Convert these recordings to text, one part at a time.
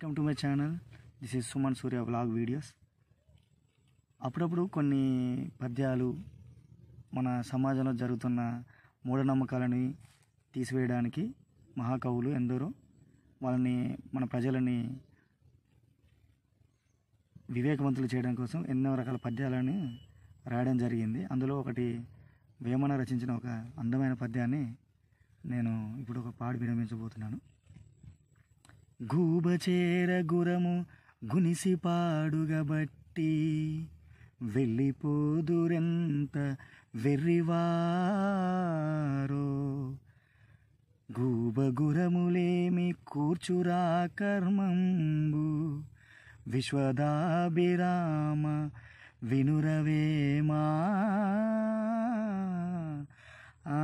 welcome to my channel this is Suman Surya vlog videos అప్పుడప్పుడు కొన్ని పద్యాలు మన సమాజంలో జరుగుతున్న మూఢనమ్మకాలని తీసివేయడానికి మహాకవులు ఎందరో వాళ్ళని మన ప్రజలని వివేకవంతులు చేయడం కోసం ఎన్నో రకాల పద్యాలను రాయడం జరిగింది అందులో ఒకటి వేమన రచించిన ఒక అందమైన పద్యాన్ని నేను ఇప్పుడు ఒక పాడి విరమించబోతున్నాను గూబచేర గురము గునిసి పాడుగబట్టి వెళ్ళిపోదురెంత వెర్రివారో గూబగురములేమి కూర్చురా కర్మంబు విశ్వదాభిరామ వినురవేమా ఆ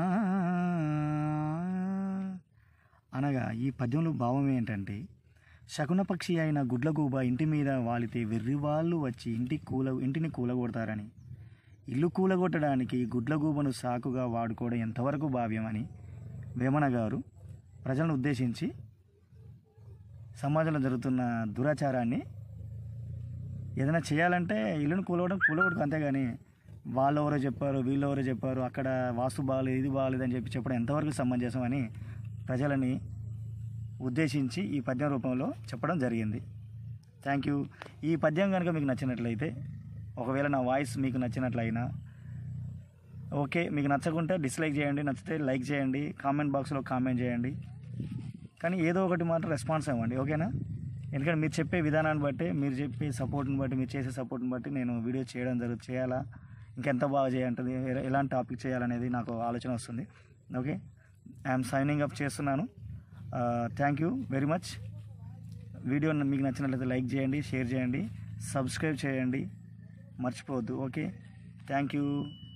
అనగా ఈ పద్యంలో భావం ఏంటంటే శకునపక్షి అయిన గుడ్లగూబ ఇంటి మీద వాలితే వెర్రివాళ్ళు వచ్చి ఇంటి కూల ఇంటిని కూలగొడతారని ఇల్లు కూలగొట్టడానికి గుడ్లగూబను సాకుగా వాడుకోవడం ఎంతవరకు భావ్యమని వేమన గారు ప్రజలను ఉద్దేశించి సమాజంలో జరుగుతున్న దురాచారాన్ని ఏదైనా చేయాలంటే ఇల్లును కూలగొట్టడం కూలగొడదు అంతేగాని వాళ్ళు ఎవరో చెప్పారు వీళ్ళు ఎవరో చెప్పారు అక్కడ వాస్తు బాగాలేదు ఇది బాగాలేదు అని చెప్పి చెప్పడం ఎంతవరకు సమంజసం అని ప్రజలని ఉద్దేశించి ఈ పద్యం రూపంలో చెప్పడం జరిగింది థ్యాంక్ యూ ఈ పద్యం కనుక మీకు నచ్చినట్లయితే ఒకవేళ నా వాయిస్ మీకు నచ్చినట్లయినా ఓకే మీకు నచ్చకుంటే డిస్లైక్ చేయండి నచ్చితే లైక్ చేయండి కామెంట్ బాక్స్లో కామెంట్ చేయండి కానీ ఏదో ఒకటి మాత్రం రెస్పాన్స్ ఇవ్వండి ఓకేనా ఎందుకంటే మీరు చెప్పే విధానాన్ని బట్టి మీరు చెప్పే సపోర్ట్ని బట్టి మీరు చేసే సపోర్ట్ని బట్టి నేను వీడియో చేయడం జరుగుతుంది చేయాలా ఇంకెంత బాగా చేయాలంటది ఎ- ఎలాంటి టాపిక్ చేయాలనేది నాకు ఆలోచన వస్తుంది ఓకే ఐఎమ్ సైనింగ్ అప్ చేస్తున్నాను thank you very much video మీకు నచ్చినట్లయితే లైక్ చేయండి షేర్ చేయండి సబ్స్క్రైబ్ చేయండి మర్చిపోవద్దు ఓకే థ్యాంక్ యూ